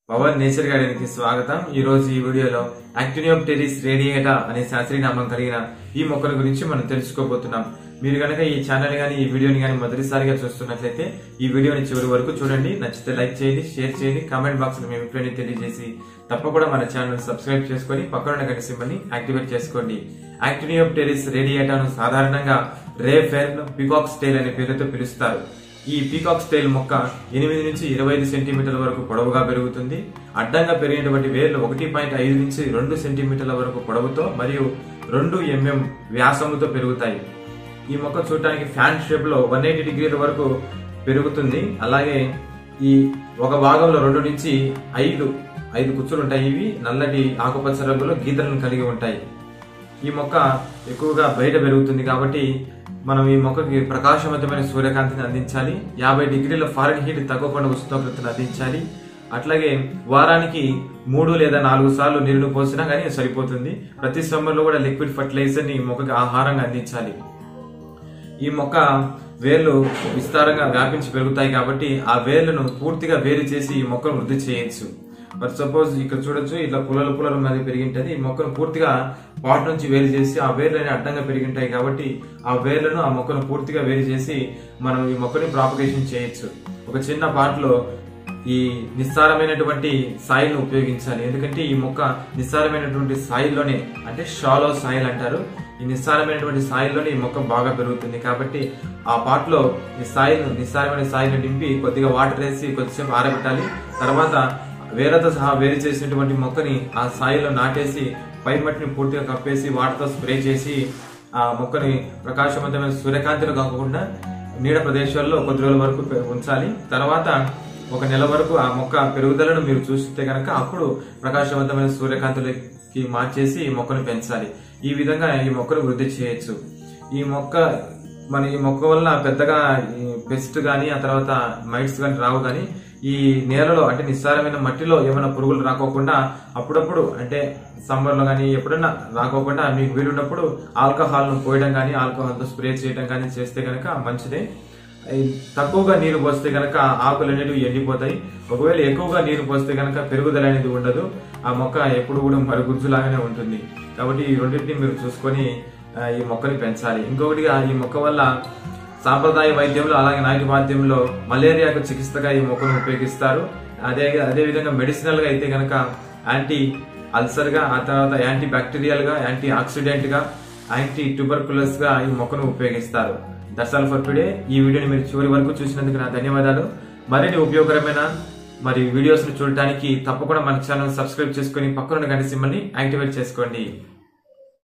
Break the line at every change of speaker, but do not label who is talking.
power nature garden కి స్వాగతం ఈ రోజు ఈ వీడియోలో యాక్టినియోప్టెరిస్ రేడియేటా అనే శాస్త్రీయ నామం కలిగిన ఈ మొక్కల గురించి మనం తెలుసుకోబోతున్నాం మీరు కనుక ఈ ఛానల్ గానీ ఈ వీడియోని గానీ మొదటిసారిగా చూస్తున్నట్లయితే ఈ వీడియోని చివరి వరకు చూడండి నచ్చితే లైక్ చేయండి షేర్ చేయండి కామెంట్ బాక్స్ లో మీ అభిప్రాయాన్ని తెలియజేసి తప్పకుండా మన ఛానల్ సబ్స్క్రైబ్ చేసుకొని పక్కన గంట సింబల్ని యాక్టివేట్ చేసుకోండి యాక్టినియోప్టెరిస్ రేడియేటాను సాధారణంగా రే ఫెర్న్ పికాక్ స్టైల్ అనే పేరుతో పిలుస్తారు ఈ పీకాక్ స్టైల్ మొక్క ఎనిమిది నుంచి ఇరవై ఐదు సెంటీమీటర్ల వరకు పొడవుగా పెరుగుతుంది అడ్డంగా పెరిగినటువంటి వేర్లు ఒకటి పాయింట్ ఐదు నుంచి రెండు సెంటీమీటర్ల వరకు పొడవుతో మరియు రెండు ఎంఎం వ్యాసముతో పెరుగుతాయి ఈ మొక్క చూడటానికి ఫ్యాన్ షేప్ లో వన్ ఎయిటీ డిగ్రీల వరకు పెరుగుతుంది అలాగే ఈ ఒక భాగంలో రెండు నుంచి ఐదు ఐదు కుచ్చులు ఉంటాయి ఇవి నల్లటి ఆకుపచ్చ రంగులో గీతలను కలిగి ఉంటాయి ఈ మొక్క ఎక్కువగా బయట పెరుగుతుంది కాబట్టి మనం ఈ మొక్కకి ప్రకాశవంతమైన సూర్యకాంతిని అందించాలి యాభై డిగ్రీల ఫారెన్ హీట్ తగ్గకుండా ఉష్ణోగ్రతను అందించాలి అట్లాగే వారానికి మూడు లేదా నాలుగు సార్లు నీళ్లు పోసినా కానీ సరిపోతుంది ప్రతి సమ్మర్లో కూడా లిక్విడ్ ఫర్టిలైజర్ ని ఈ మొక్కకి ఆహారంగా అందించాలి ఈ మొక్క వేర్లు విస్తారంగా వ్యాపించి పెరుగుతాయి కాబట్టి ఆ వేర్లను పూర్తిగా వేరు చేసి ఈ మొక్కను వృద్ధి చేయొచ్చు ఫర్ సపోజ్ ఇక్కడ చూడొచ్చు ఇట్లా పుల్లలు పుల్లలు మీద పెరిగింటది ఈ మొక్కను పూర్తిగా పాట్ నుంచి వేరు చేసి ఆ వేర్లని అడ్డంగా పెరిగింటాయి కాబట్టి ఆ వేర్లను ఆ మొక్కను పూర్తిగా వేరు చేసి మనం ఈ మొక్కని ప్రాపగేషన్ చేయొచ్చు ఒక చిన్న పాట్ లో ఈ నిస్సారమైనటువంటి సాయిల్ను ఉపయోగించాలి ఎందుకంటే ఈ మొక్క నిస్సారమైనటువంటి సాయిల్లోనే అంటే షాలో సాయిల్ అంటారు ఈ నిస్సారమైనటువంటి సాయిల్లోనే ఈ మొక్క బాగా పెరుగుతుంది కాబట్టి ఆ పాట్లో ఈ సాయిల్ నిస్సారమైన సాయిల్ని నింపి కొద్దిగా వాటర్ వేసి కొద్దిసేపు ఆరబెట్టాలి తర్వాత వేరేతో సహా వేరు చేసినటువంటి మొక్కని ఆ సాయిల్లో నాటేసి పై మట్టిని పూర్తిగా కప్పేసి వాటర్తో స్ప్రే చేసి ఆ మొక్కని ప్రకాశవంతమైన సూర్యకాంతిలో కాకుండా నీడ ప్రదేశాల్లో కొద్ది రోజుల వరకు పె- ఉంచాలి తర్వాత ఒక నెల వరకు ఆ మొక్క పెరుగుదలను మీరు చూస్తే కనుక అప్పుడు ప్రకాశవంతమైన సూర్యకాంతిలోకి మార్చేసి ఈ మొక్కను పెంచాలి ఈ విధంగా ఈ మొక్కను వృద్ధి చేయొచ్చు ఈ మొక్క మన ఈ మొక్క వల్ల పెద్దగా పెస్ట్ గానీ ఆ తర్వాత మైట్స్ గానీ రావు గానీ ఈ నేలలో అంటే నిస్సారమైన మట్టిలో ఏమైనా పురుగులు రాకోకుండా అప్పుడప్పుడు అంటే సమ్మర్ లో కానీ ఎప్పుడైనా రాకోకుండా మీకు వీలున్నప్పుడు ఆల్కహాల్ ను పోయడం కానీ ఆల్కహాల్ తో స్ప్రే చేయడం కానీ చేస్తే కనుక మంచిదే ఈ తక్కువగా నీరు పోస్తే కనుక ఆకులు అనేవి ఎండిపోతాయి ఒకవేళ ఎక్కువగా నీరు పోస్తే కనుక పెరుగుదల అనేది ఉండదు ఆ మొక్క ఎప్పుడు కూడా మరుగుజ్జులాగానే ఉంటుంది కాబట్టి ఈ రెండింటిని మీరు చూసుకొని ఆ, ఈ మొక్కని పెంచాలి ఇంకొకటిగా ఈ మొక్క వల్ల సాంప్రదాయ వైద్యంలో అలాగే నాటి వాద్యంలో మలేరియాకు చికిత్సగా ఈ మొక్కను ఉపయోగిస్తారు అదే అదే విధంగా మెడిసినల్ గా అయితే కనుక యాంటీ అల్సర్ గా ఆ తర్వాత యాంటీ బ్యాక్టీరియల్ గా యాంటీ ఆక్సిడెంట్ గా యాంటీ ట్యూబర్కులస్ గా ఈ మొక్కను ఉపయోగిస్తారు దట్స్ ఆల్ ఫర్ టుడే ఈ వీడియోని మీరు చివరి వరకు చూసినందుకు నా ధన్యవాదాలు మరిన్ని ఉపయోగకరమైన మరి వీడియోస్ ను చూడటానికి తప్పకుండా మన ఛానల్ సబ్స్క్రైబ్ చేసుకొని పక్కన గంట సింబల్ ని యాక్టివేట్ చేసుకోండి